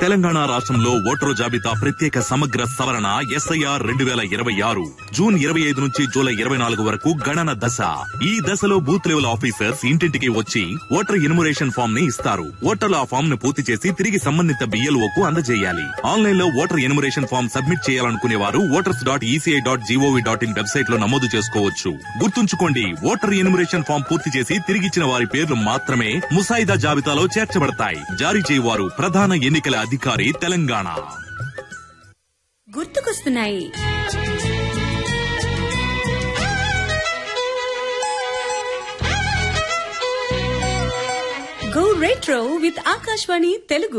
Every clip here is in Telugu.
తెలంగాణ రాష్ట్రంలో ఓటరు జాబితా ప్రత్యేక సమగ్ర సవరణ ఎస్ఐఆర్ రెండు వేల ఇరవై ఆరు జూన్ ఇరవై ఐదు నుంచి జూలై ఇరవై నాలుగు వరకు గణన దశ ఈ దశలో బూత్ లెవెల్ ఆఫీసర్స్ ఇంటింటికి వచ్చి ఓటర్ ఇన్మురేషన్ ఫామ్ ని ఇస్తారు ఓటర్లు ఆ ఫామ్ ను పూర్తి చేసి తిరిగి సంబంధిత బిఎల్ఓ కు అందజేయాలి ఆన్లైన్ లో ఓటర్ ఇన్మురేషన్ ఫామ్ సబ్మిట్ చేయాలనుకునే వారు voters dot ECI dot GOV dot in website లో నమోదు చేసుకోవచ్చు గుర్తుంచుకోండి ఓటర్ ఇన్మురేషన్ ఫామ్ పూర్తి చేసి తిరిగిచ్చిన వారి పేర్లు మాత్రమే ముసాయిదా జాబితాలో చేర్చబడతాయి జారీ చేయవారు ప్రధాన ఎన్నికల అధికారి తెలంగాణ గుర్తుకొస్తున్నాయి go retro with Akashvani Telugu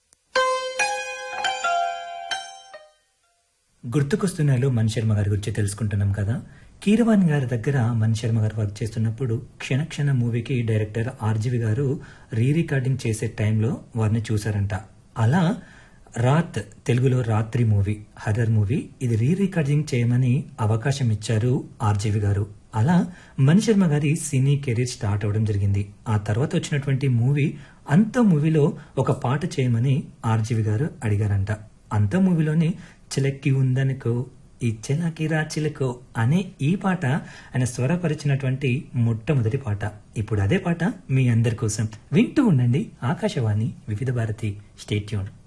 గుర్తుకొస్తున్నాయిలో మణి శర్మ గారి గురించి తెలుసుకుంటున్నాం కదా కీరవాణి గారి దగ్గర మణి శర్మ గారు వర్క్ చేస్తున్నప్పుడు క్షణ క్షణ మూవీకి డైరెక్టర్ ఆర్జీవి గారు రీ రికార్డింగ్ చేసే టైంలో వారిని చూశారంట అలా రాత్ తెలుగులో రాత్రి మూవీ హర్రర్ మూవీ ఇది రీ రికార్డింగ్ చేయమని అవకాశం ఇచ్చారు ఆర్జీవి గారు అలా మణి శర్మ గారి సినీ కెరీర్ స్టార్ట్ అవడం జరిగింది ఆ తర్వాత వచ్చినటువంటి మూవీ అంత మూవీలో ఒక పాట చేయమని ఆర్జీవి గారు అడిగారంట అంత మూవీలోని చిలక్కి ఉందనుకో ఈ చిలకి రా చిలకో అనే ఈ పాట ఆయన స్వరపరిచినటువంటి మొట్టమొదటి పాట ఇప్పుడు అదే పాట మీ అందరి కోసం వింటూ ఉండండి ఆకాశవాణి వివిధ భారతి స్టేట్యూన్